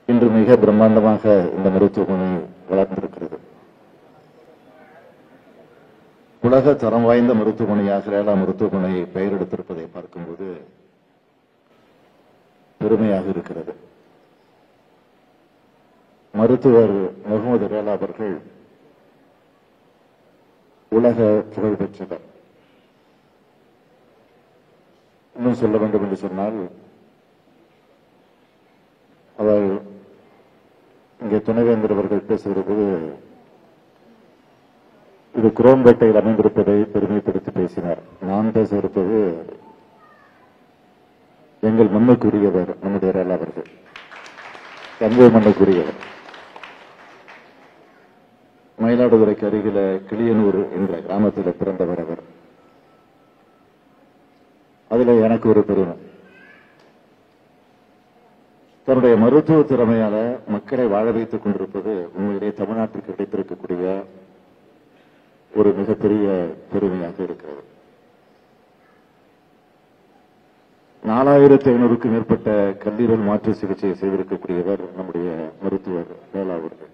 இன்று மிக பிரம்மாண்டமாக இந்த மருத்துவமனை வளர்ந்திருக்கிறது உலக தரம் வாய்ந்த மருத்துவமனையாக ரேலா மருத்துவமனை பெயர் எடுத்திருப்பதை பார்க்கும்போது பெருமையாக இருக்கிறது மருத்துவர் முகமது ரேலா அவர்கள் உலக புகழ் பெற்றவர் இன்னும் சொல்ல வேண்டும் என்று சொன்னால் அவர் இங்கே துணைவேந்தர் அவர்கள் பேசுகிற போது இது குரோம்பேட்டையில் அமைந்திருப்பதை பெருமைப்படுத்தி பேசினார் நான் பேசவிருப்பது எங்கள் மண்ணுக்குரியவர் நம்முடைய ரேலா அவர்கள் தங்கை மண்ணுக்குரியவர் மயிலாடுதுறைக்கு அருகில கிளியனூர் என்ற கிராமத்தில் பிறந்தவர் அவர் அதுல எனக்கு ஒரு பெருமை தன்னுடைய மருத்துவ திறமையால மக்களை வாழ வைத்துக் கொண்டிருப்பது உண்மையிலே தமிழ்நாட்டிற்கு கிடைத்திருக்கக்கூடிய ஒரு மிகப்பெரிய பெருமையாக இருக்கிறது நாலாயிரத்தி ஐநூறுக்கும் மேற்பட்ட கல்லீரல் மாற்று சிகிச்சை செய்திருக்கக்கூடியவர் நம்முடைய மருத்துவர் வேலா அவர்கள்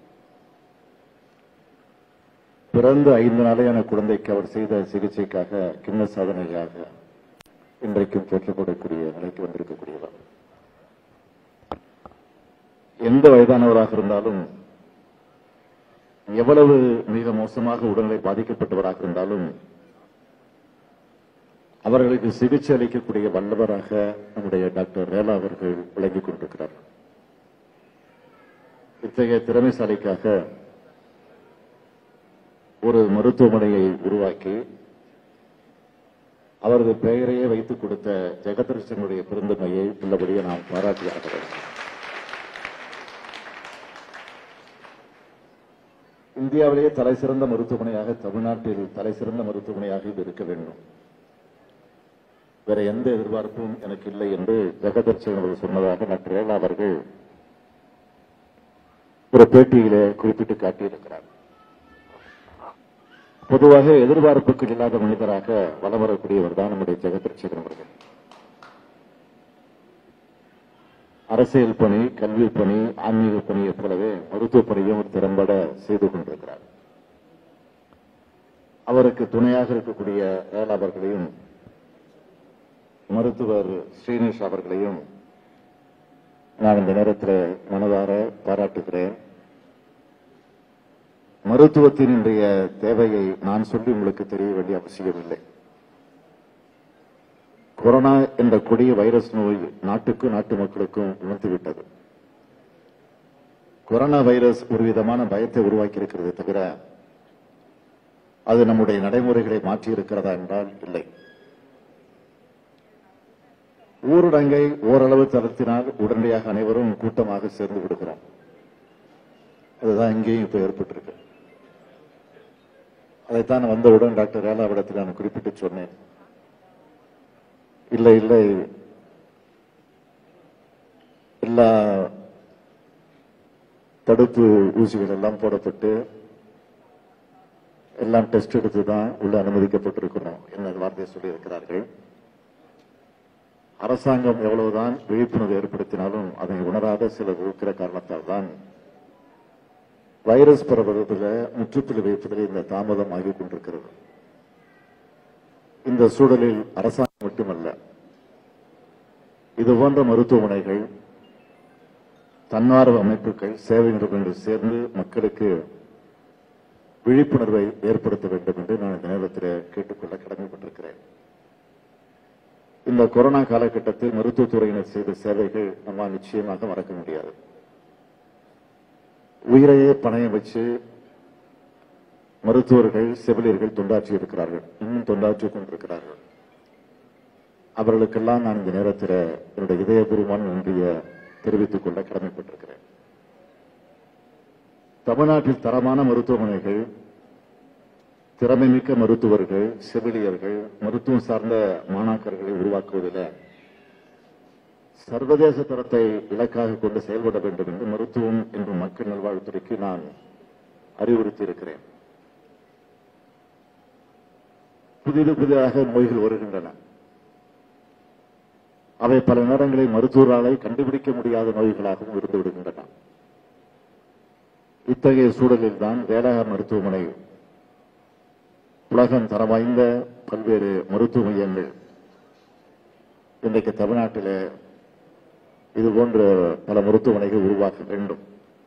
பிறந்த ஐந்து நாளையான குழந்தைக்கு அவர் செய்த சிகிச்சைக்காக கிண்ண சாதனையாக இன்றைக்கும் போற்றப்படக்கூடிய நிலைக்கு வந்திருக்கக்கூடியவர் எந்த வயதானவராக இருந்தாலும் எவ்வளவு மிக மோசமாக உடல்நிலை பாதிக்கப்பட்டவராக இருந்தாலும் அவர்களுக்கு சிகிச்சை அளிக்கக்கூடிய வல்லவராக நம்முடைய டாக்டர் ரேலா அவர்கள் விளங்கிக் கொண்டிருக்கிறார் இத்தகைய திறமைசாலிக்காக ஒரு மருத்துவமனையை உருவாக்கி அவரது பெயரையே வைத்துக் கொடுத்த ஜெகதர்ஷனுடைய பெருந்தன்மையை உள்ளபடியே நாம் பாராட்டியாகிறோம் இந்தியாவிலேயே தலை சிறந்த மருத்துவமனையாக தமிழ்நாட்டில் தலை சிறந்த மருத்துவமனையாக இது இருக்க வேண்டும் வேற எந்த எதிர்பார்ப்பும் எனக்கு இல்லை என்று ஜெகதர்ஷன் அவர்கள் சொன்னதாக டாக்டர் ரேலா அவர்கள் ஒரு பேட்டியிலே குறிப்பிட்டு காட்டியிருக்கிறார் பொதுவாக எதிர்பார்ப்புக்கு இல்லாத மனிதராக வலம் வரக்கூடியவர் தான் நம்முடைய ஜெகதர்ஷகன் அவர்கள் அரசியல் பணி கல்வி பணி ஆன்மீக பணியை போலவே மருத்துவ பணியும் ஒரு திறம்பட செய்து கொண்டிருக்கிறார் அவருக்கு துணையாக இருக்கக்கூடிய ரேலா அவர்களையும் மருத்துவர் ஸ்ரீனிஷ் அவர்களையும் நான் இந்த நேரத்தில் மனதார பாராட்டுகிறேன் மருத்துவத்தின் இன்றைய தேவையை நான் சொல்லி உங்களுக்கு தெரிய வேண்டிய அவசியமில்லை கொரோனா என்ற கொடிய வைரஸ் நோய் நாட்டுக்கும் நாட்டு மக்களுக்கும் உணர்த்திவிட்டது கொரோனா வைரஸ் ஒரு விதமான பயத்தை உருவாக்கி இருக்கிறது தவிர அது நம்முடைய நடைமுறைகளை மாற்றி இருக்கிறதா என்றால் இல்லை ஊரடங்கை ஓரளவு தளர்த்தினால் உடனடியாக அனைவரும் கூட்டமாக சேர்ந்து விடுகிறோம் அதுதான் இங்கேயும் இப்ப ஏற்பட்டிருக்கு அதைத்தான் வந்தவுடன் டாக்டர் ரேலாவிடத்தில் நான் குறிப்பிட்டு சொன்னேன் இல்லை இல்லை எல்லா தடுப்பு ஊசிகள் எல்லாம் போடப்பட்டு எல்லாம் டெஸ்ட் எடுத்து தான் உள்ள அனுமதிக்கப்பட்டிருக்கிறோம் என்ன வார்த்தையை சொல்லி இருக்கிறார்கள் அரசாங்கம் எவ்வளவுதான் விழிப்புணர்வு ஏற்படுத்தினாலும் அதை உணராத சிலர் இருக்கிற காரணத்தால் தான் வைரஸ் பரவுவதில் முற்றுப்புள்ளி வைப்பதில் இந்த தாமதம் ஆகிக் கொண்டிருக்கிறது இந்த சூழலில் அரசாங்கம் மட்டுமல்ல இது போன்ற மருத்துவமனைகள் தன்னார்வ அமைப்புகள் சேவை நிறுவனங்கள் சேர்ந்து மக்களுக்கு விழிப்புணர்வை ஏற்படுத்த வேண்டும் என்று நான் இந்த நேரத்தில் கேட்டுக்கொள்ள கடமைப்பட்டிருக்கிறேன் இந்த கொரோனா காலகட்டத்தில் மருத்துவத்துறையினர் செய்த சேவைகள் நம்மால் நிச்சயமாக மறக்க முடியாது உயிரையே பணயம் வச்சு மருத்துவர்கள் செவிலியர்கள் தொண்டாற்றி இருக்கிறார்கள் இன்னும் தொண்டாற்றிக் கொண்டிருக்கிறார்கள் அவர்களுக்கெல்லாம் நான் இந்த நேரத்தில் என்னுடைய இதயபூர்வமான நன்றியை தெரிவித்துக் கொள்ள கடமைப்பட்டிருக்கிறேன் தமிழ்நாட்டில் தரமான மருத்துவமனைகள் திறமைமிக்க மருத்துவர்கள் செவிலியர்கள் மருத்துவம் சார்ந்த மாணாக்கர்களை உருவாக்குவதில் சர்வதேச தரத்தை இலக்காக கொண்டு செயல்பட வேண்டும் என்று மருத்துவம் என்றும் மக்கள் நல்வாழ்வுத்துறைக்கு நான் அறிவுறுத்தி இருக்கிறேன் புதிது புதிதாக நோய்கள் வருகின்றன அவை பல நேரங்களில் மருத்துவராலை கண்டுபிடிக்க முடியாத நோய்களாகவும் இருந்து விடுகின்றன இத்தகைய சூழலில் தான் வேளாண் மருத்துவமனை உலகம் தரம் வாய்ந்த பல்வேறு மருத்துவ மையங்கள் இன்றைக்கு தமிழ்நாட்டில் இதுபோன்ற பல மருத்துவமனைகள் உருவாக்க வேண்டும்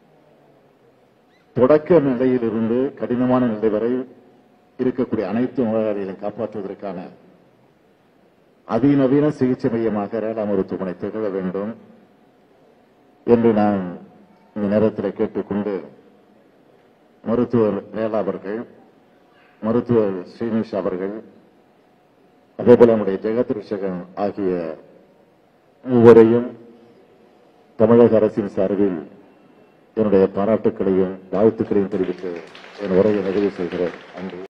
தொடக்க நிலையிலிருந்து கடினமான நிலை வரை இருக்கக்கூடிய அனைத்து நோயாளிகளையும் காப்பாற்றுவதற்கான அதிநவீன சிகிச்சை மையமாக ரேலா மருத்துவமனை திகழ வேண்டும் என்று நான் இந்த நேரத்தில் கேட்டுக்கொண்டு மருத்துவர் ரேலா அவர்கள் மருத்துவர் ஸ்ரீனிஷ் அவர்கள் அதேபோல நம்முடைய ஜெகத் ரிஷகன் ஆகிய மூவரையும் தமிழக அரசின் சார்பில் என்னுடைய பாராட்டுக்களையும் வாழ்த்துக்களையும் தெரிவித்து என் உரையை நிறைவு செய்கிறேன் நன்றி